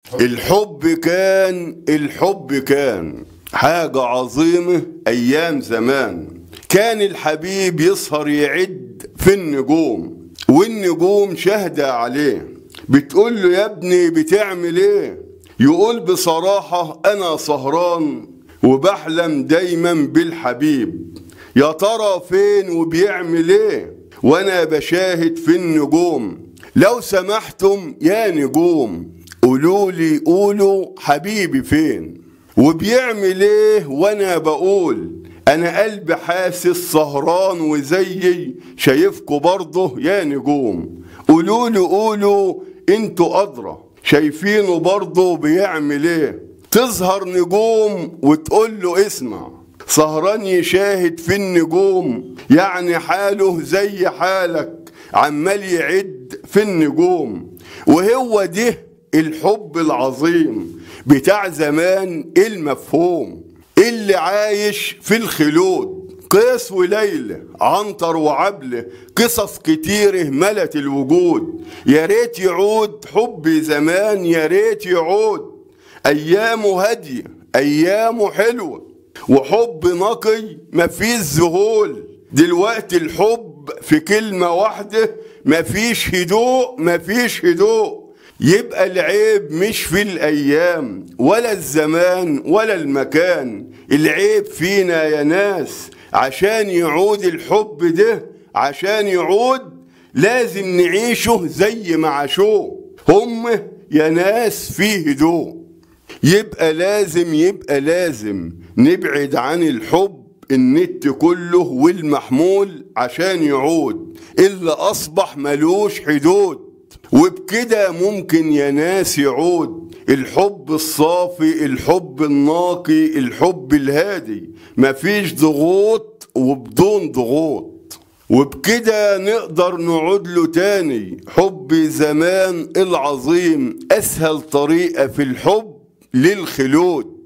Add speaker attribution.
Speaker 1: الحب كان الحب كان حاجة عظيمة أيام زمان كان الحبيب يسهر يعد في النجوم والنجوم شاهدة عليه بتقول له يا ابني بتعمل ايه يقول بصراحة أنا سهران وبحلم دايما بالحبيب يا ترى فين وبيعمل ايه وانا بشاهد في النجوم لو سمحتم يا نجوم قولوا لي قولوا حبيبي فين وبيعمل ايه وانا بقول انا قلبي حاسس سهران وزيي شايفكوا برضه يا نجوم قولوا له قولوا انتوا ادرى شايفينه برضه بيعمل ايه تظهر نجوم وتقول له اسمع سهران يشاهد في النجوم يعني حاله زي حالك عمال يعد في النجوم وهو ده الحب العظيم بتاع زمان المفهوم اللي عايش في الخلود قيس وليلى عنتر وعبله قصص كتيره ملت الوجود يا ريت يعود حب زمان يا ريت يعود ايامه هاديه ايامه حلوه وحب نقي مفيش ذهول دلوقتي الحب في كلمه واحده مفيش هدوء مفيش هدوء يبقى العيب مش في الايام ولا الزمان ولا المكان العيب فينا يا ناس عشان يعود الحب ده عشان يعود لازم نعيشه زي ما عاشوه هم يا ناس فيه هدوء يبقى لازم يبقى لازم نبعد عن الحب النت كله والمحمول عشان يعود اللي اصبح ملوش حدود وبكده ممكن يا ناس يعود الحب الصافي الحب الناقي الحب الهادي مفيش ضغوط وبدون ضغوط وبكده نقدر نعود له تاني حب زمان العظيم اسهل طريقة في الحب للخلود